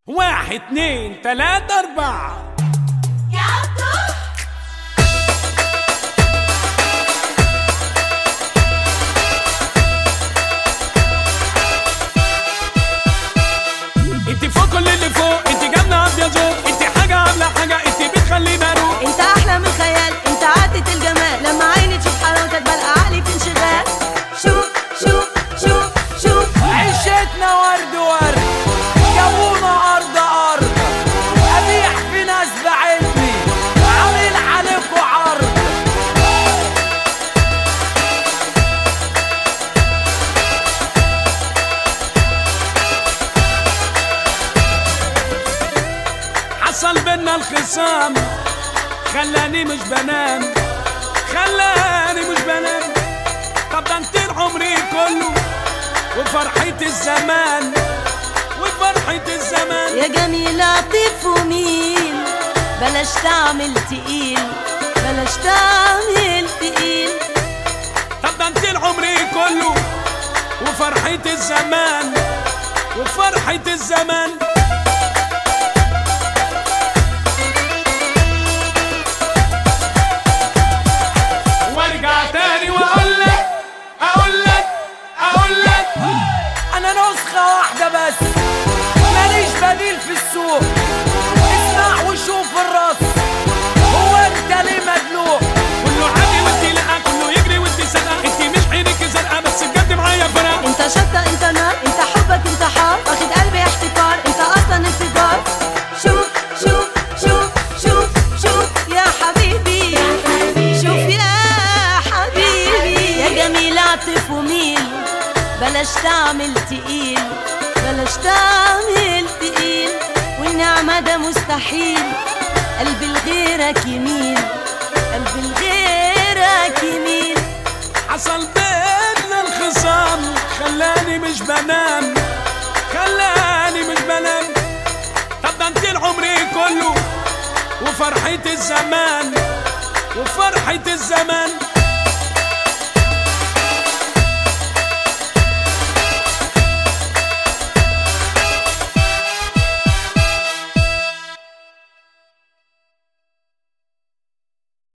واحد اتنين تلاتة أربعة يا عبدو انت فوق كل اللي فوق انت جنة أبيض ذوق انت حاجة عاملة حاجة انت بتخليني أروق انت احلى من خيال انت عدة الجمال لما عيني تشوف حلاوتك بلقى عقلي في انشغال شوف شوف شوف شوف عيشتنا ورد ورد جونا أرض أرض أبيح في ناس بعلمي عامل عليكوا عرض حصل بينا الخصام خلاني مش بنام خلاني مش بنام طب ده انت عمري كله وفرحة الزمان وفرحة الزمان يا جميل لطيف ومين بلاش تعمل تقيل بلاش تعمل تقيل طب ده انت عمري كله وفرحة الزمان وفرحة الزمان وارجع تاني واقول لك اقول لك اقول لك انا نسخة واحدة بس ماليش بديل في السوق اسمع وشوف الرص هو انت ليه مدلوق كله عادي وانت لا كله يجري وانت سرقة انت مش عينك زرقاء بس بجد معايا فرق انت شطة انت نار انت حبك انتحار واخد قلبي احتكار انت اصلا انفجار شوف شوف شوف شوف شوف يا حبيبي شوف يا حبيبي يا جميل عطف وميل بلاش تعمل تقيل بلاش تعمل تقيل والنعمة ده مستحيل قلبي لغيرك يميل قلبي لغيرك يميل حصل بينا الخصام خلاني مش بنام خلاني مش بنام طب ده انت عمري كله وفرحة الزمان وفرحة الزمان